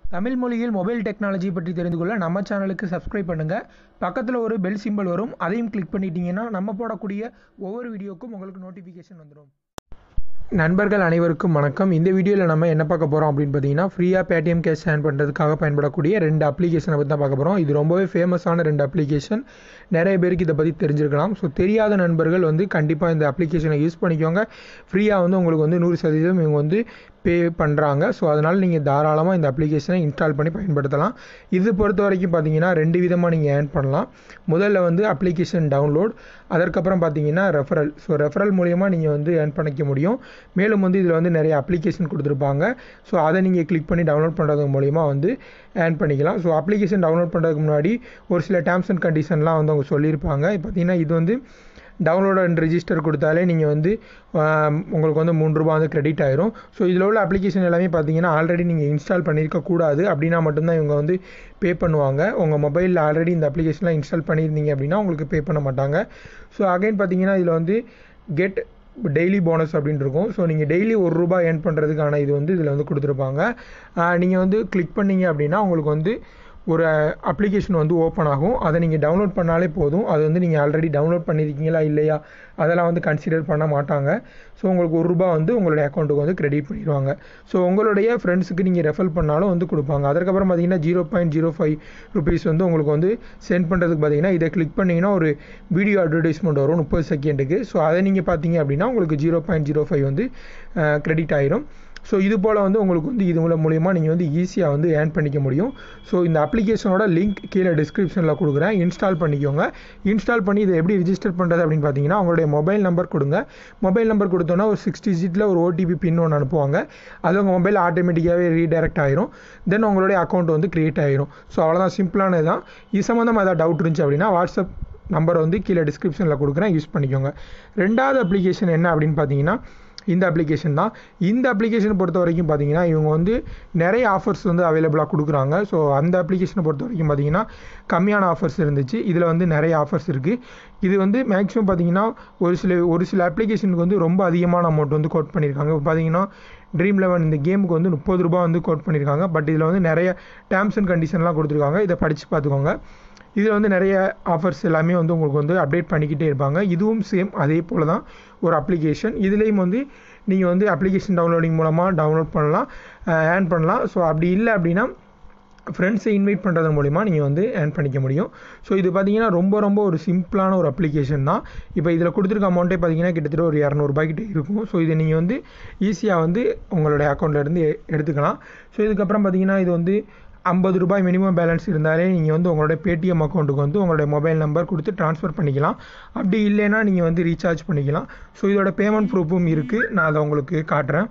தமிழ் மொழியில் mobile technology பற்றி தெரிந்து கொள்ள நம்ம சேனலுக்கு சப்ஸ்கிரைப் பண்ணுங்கள் பக்கத்தில் ஒரு பெல் சிம்பல் வரும் அதையும் கிளிக் பண்ணிட்டீங்கன்னா நம்ம போடக்கூடிய ஒவ்வொரு வீடியோக்கும் உங்களுக்கு நோட்டிஃபிகேஷன் வந்துடும் நண்பர்கள் அனைவருக்கும் வணக்கம் இந்த வீடியோவில் நம்ம என்ன பார்க்க போகிறோம் அப்படின்னு பார்த்தீங்கன்னா ஃப்ரீயாக பேடிஎம் கேஷ் ஸ்கேன் பண்ணுறதுக்காக பயன்படக்கூடிய ரெண்டு அப்ளிகேஷனை பற்றி தான் பார்க்க போகிறோம் இது ரொம்பவே ஃபேமஸான ரெண்டு அப்ளிகேஷன் நிறைய பேருக்கு இதை பற்றி தெரிஞ்சிருக்கலாம் ஸோ தெரியாத நண்பர்கள் வந்து கண்டிப்பாக இந்த அப்ளிகேஷனை யூஸ் பண்ணிக்கோங்க ஃப்ரீயாக வந்து உங்களுக்கு வந்து நூறு சதவீதம் இவங்க வந்து பே பண்ணுறாங்க ஸோ அதனால் நீங்கள் தாராளமாக இந்த அப்ளிகேஷனை இன்ஸ்டால் பண்ணி பயன்படுத்தலாம் இது பொறுத்த வரைக்கும் பார்த்தீங்கன்னா ரெண்டு விதமாக நீங்கள் ஏர்ன் பண்ணலாம் முதல்ல வந்து அப்ளிகேஷன் டவுன்லோட் அதற்கப்புறம் பார்த்தீங்கன்னா ரெஃபரல் ஸோ ரெஃபரல் மூலியமாக நீங்கள் வந்து ஏர்ன் பண்ணிக்க முடியும் மேலும் வந்து இதில் வந்து நிறைய அப்ளிகேஷன் கொடுத்துருப்பாங்க ஸோ அதை நீங்கள் கிளிக் பண்ணி டவுன்லோட் பண்ணுறது மூலிமா வந்து ஏர்ன் பண்ணிக்கலாம் ஸோ அப்ளிகேஷன் டவுன்லோட் பண்ணுறதுக்கு முன்னாடி ஒரு சில டேர்ம்ஸ் அண்ட் கண்டிஷன்லாம் வந்து அவங்க சொல்லியிருப்பாங்க பார்த்தீங்கன்னா இது வந்து டவுன்லோட் அண்ட் ரிஜிஸ்டர் கொடுத்தாலே நீங்கள் வந்து உங்களுக்கு வந்து மூணு ரூபா வந்து கிரெடிட் ஆயிரும் ஸோ இதில் உள்ள அப்ளிகேஷன் எல்லாமே பார்த்தீங்கன்னா ஆல்ரெடி நீங்கள் இன்ஸ்டால் பண்ணியிருக்க கூடாது அப்படின்னா மட்டும்தான் இவங்க வந்து பே பண்ணுவாங்க உங்கள் மொபைலில் ஆல்ரெடி இந்த அப்ளிகேஷன்லாம் இன்ஸ்டால் பண்ணியிருந்தீங்க அப்படின்னா உங்களுக்கு பே பண்ண மாட்டாங்க ஸோ அகைன் பார்த்தீங்கன்னா இதில் வந்து கெட் டெய்லி போனஸ் அப்படின்னு இருக்கும் ஸோ நீங்கள் டெய்லி ஒரு ரூபா ஏர்ன் பண்ணுறதுக்கான இது வந்து இதில் வந்து கொடுத்துருப்பாங்க நீங்கள் வந்து கிளிக் பண்ணீங்க அப்படின்னா உங்களுக்கு வந்து ஒரு அப்ளிகேஷன் வந்து ஓப்பன் ஆகும் அதை நீங்கள் டவுன்லோட் பண்ணாலே போதும் அது வந்து நீங்கள் ஆல்ரெடி டவுன்லோட் பண்ணியிருக்கீங்களா இல்லையா அதெல்லாம் வந்து கன்சிடர் பண்ண மாட்டாங்க ஸோ உங்களுக்கு ஒரு ரூபா வந்து உங்களுடைய அக்கௌண்ட்டுக்கு வந்து கிரெடிட் பண்ணிடுவாங்க ஸோ உங்களுடைய ஃப்ரெண்ட்ஸுக்கு நீங்கள் ரெஃபர் பண்ணாலும் வந்து கொடுப்பாங்க அதுக்கப்புறம் பார்த்தீங்கன்னா zero point zero five rupees வந்து உங்களுக்கு வந்து சென்ட் பண்ணுறதுக்கு பார்த்தீங்கன்னா இதை கிளிக் பண்ணிங்கன்னா ஒரு வீடியோ அட்வர்டைஸ்மெண்ட் வரும் முப்பது செகண்டுக்கு ஸோ அதை நீங்கள் பார்த்தீங்க அப்படின்னா உங்களுக்கு ஜீரோ பாயிண்ட் ஜீரோ ஃபைவ் வந்து கிரெடிட் ஆயிரும் ஸோ இது போல் வந்து உங்களுக்கு வந்து இது மூலயமா நீங்கள் வந்து ஈஸியாக வந்து ஏர்ன் பண்ணிக்க முடியும் ஸோ இந்த அப்ளிகேஷனோட லிங்க் கீழே டிஸ்கிரிப்ஷனில் கொடுக்குறேன் இன்ஸ்டால் பண்ணிக்கோங்க இன்ஸ்டால் பண்ணி இதை எப்படி ரிஜிஸ்டர் பண்ணுறது அப்படின்னு பார்த்தீங்கன்னா உங்களுடைய மொபைல் நம்பர் கொடுங்க மொபைல் நம்பர் கொடுத்தோன்னா ஒரு சிக்ஸ் டிஜிட்டில் ஒரு ஓடிபி பின் ஒன்று அனுப்புவாங்க அது உங்கள் மொபைல் ஆட்டோமேட்டிக்காகவே ரீடைரக்ட் ஆயிரும் தென் உங்களுடைய அக்கௌண்ட் வந்து க்ரியேட் ஆயிரும் ஸோ அவ்வளோதான் சிம்பிளானது தான் இது சம்மந்தமாக ஏதாவது டவுட் இருந்துச்சு அப்படின்னா வாட்ஸ்அப் நம்பர் வந்து கீழே டிஸ்கிரிப்ஷனில் கொடுக்குறேன் யூஸ் பண்ணிக்கோங்க ரெண்டாவது அப்ளிகேஷன் என்ன அப்படின்னு பார்த்தீங்கன்னா இந்த அப்ளிகேஷன் தான் இந்த அப்ளிகேஷனை பொறுத்த வரைக்கும் பார்த்தீங்கன்னா இவங்க வந்து நிறைய ஆஃபர்ஸ் வந்து அவைலபிளாக கொடுக்குறாங்க ஸோ அந்த அப்ளிகேஷனை பொறுத்த வரைக்கும் பார்த்தீங்கன்னா கம்மியான ஆஃபர்ஸ் இருந்துச்சு இதில் வந்து நிறைய ஆஃபர்ஸ் இருக்குது இது வந்து மேக்ஸிமம் பார்த்தீங்கன்னா ஒரு சில ஒரு சில அப்ளிகேஷனுக்கு வந்து ரொம்ப அதிகமான அமௌண்ட் வந்து கோட் பண்ணியிருக்காங்க இப்போ பார்த்தீங்கன்னா ட்ரீம் லெவன் இந்த கேமுக்கு வந்து முப்பது ரூபா வந்து கோட் பண்ணியிருக்காங்க பட் இதில் வந்து நிறைய டேர்ம்ஸ் அண்ட் கண்டிஷன்லாம் கொடுத்துருக்காங்க இதை படித்து பார்த்துக்கோங்க இதில் வந்து நிறைய ஆஃபர்ஸ் எல்லாமே வந்து உங்களுக்கு வந்து அப்டேட் பண்ணிக்கிட்டே இருப்பாங்க இதுவும் சேம் அதே போல் தான் ஒரு அப்ளிகேஷன் இதுலேயும் வந்து நீங்கள் வந்து அப்ளிகேஷன் டவுன்லோடிங் மூலமாக டவுன்லோட் பண்ணலாம் ஏர்ன் பண்ணலாம் ஸோ அப்படி இல்லை அப்படின்னா ஃப்ரெண்ட்ஸை இன்வைட் பண்ணுறது மூலிமா நீங்கள் வந்து ஏர்ன் பண்ணிக்க முடியும் ஸோ இது பார்த்தீங்கன்னா ரொம்ப ரொம்ப ஒரு சிம்பிளான ஒரு அப்ளிகேஷன் தான் இப்போ இதில் கொடுத்துருக்க அமௌண்ட்டே பார்த்தீங்கன்னா கிட்டத்தட்ட ஒரு இரநூறுபாய்க்கிட்ட இருக்கும் ஸோ இதை நீங்கள் வந்து ஈஸியாக வந்து உங்களுடைய அக்கௌண்ட்லேருந்து எடுத்துக்கலாம் ஸோ இதுக்கப்புறம் பார்த்தீங்கன்னா இது வந்து ஐம்பது ரூபாய் மினிமம் பேலன்ஸ் இருந்தாலே நீங்கள் வந்து உங்களுடைய பேடிஎம் அக்கௌண்ட்டுக்கு வந்து உங்களுடைய மொபைல் நம்பர் கொடுத்து ட்ரான்ஸ்ஃபர் பண்ணிக்கலாம் அப்படி இல்லைன்னா நீங்கள் வந்து ரீசார்ஜ் பண்ணிக்கலாம் ஸோ இதோட பேமெண்ட் ப்ரூஃபும் இருக்குது நான் அதை உங்களுக்கு காட்டுறேன்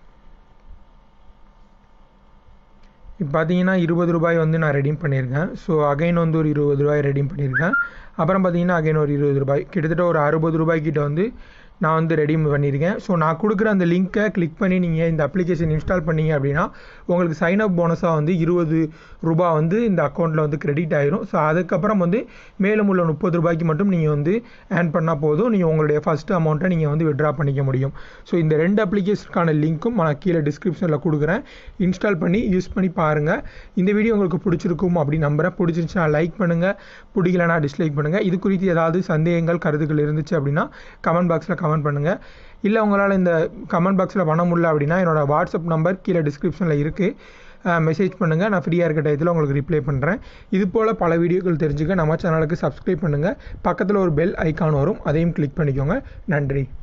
இப்போ பார்த்தீங்கன்னா இருபது ரூபாய் வந்து நான் ரெடீம் பண்ணியிருக்கேன் ஸோ அகைன் வந்து ஒரு இருபது ரூபாய் ரெடீம் பண்ணியிருக்கேன் அப்புறம் பார்த்தீங்கன்னா அகைன் ஒரு இருபது ரூபாய் கிட்டத்தட்ட ஒரு அறுபது ரூபாய்க்கிட்ட வந்து நான் வந்து ரெடீம் பண்ணியிருக்கேன் ஸோ நான் கொடுக்குற அந்த லிங்க்கை கிளிக் பண்ணி நீங்கள் இந்த அப்ளிகேஷன் இன்ஸ்டால் பண்ணீங்க அப்படின்னா உங்களுக்கு சைன் அப் போனஸாக வந்து இருபது ரூபா வந்து இந்த அக்கௌண்ட்டில் வந்து கிரெடிட் ஆயிரும் ஸோ அதுக்கப்புறம் வந்து மேலும் உள்ள முப்பது ரூபாய்க்கு மட்டும் நீங்கள் வந்து ஏர்ன் பண்ணால் போதும் நீங்கள் உங்களுடைய ஃபஸ்ட்டு அமௌண்ட்டை நீங்கள் வந்து விட்ரா பண்ணிக்க முடியும் ஸோ இந்த ரெண்டு அப்ளிகேஷனுக்கான லிங்க்கும் நான் கீழே டிஸ்கிரிப்ஷனில் கொடுக்குறேன் இன்ஸ்டால் பண்ணி யூஸ் பண்ணி பாருங்கள் இந்த வீடியோ உங்களுக்கு பிடிச்சிருக்கும் அப்படின்னு நம்புகிறேன் பிடிச்சிருந்துச்சுன்னா லைக் பண்ணுங்கள் பிடிக்கலனா டிஸ்லைக் பண்ணுங்கள் இது குறித்து ஏதாவது சந்தேகங்கள் கருத்துக்கள் இருந்துச்சு அப்படின்னா கமெண்ட் பாக்ஸில் கமெண்ட் பண்ணுங்கள் இல்லை உங்களால் இந்த கமெண்ட் பாக்ஸில் பண்ண முடியல அப்படின்னா என்னோடய வாட்ஸ்அப் நம்பர் கீழே டிஸ்கிரிப்ஷனில் இருக்குது மெசேஜ் பண்ணுங்கள் நான் ஃப்ரீயாக இருக்க டயத்தில் உங்களுக்கு ரிப்ளை பண்ணுறேன் இது போல் பல வீடியோக்கள் தெரிஞ்சுக்க நம்ம சேனலுக்கு சப்ஸ்கிரைப் பண்ணுங்கள் பக்கத்தில் ஒரு பெல் ஐக்கான் வரும் அதையும் கிளிக் பண்ணிக்கோங்க நன்றி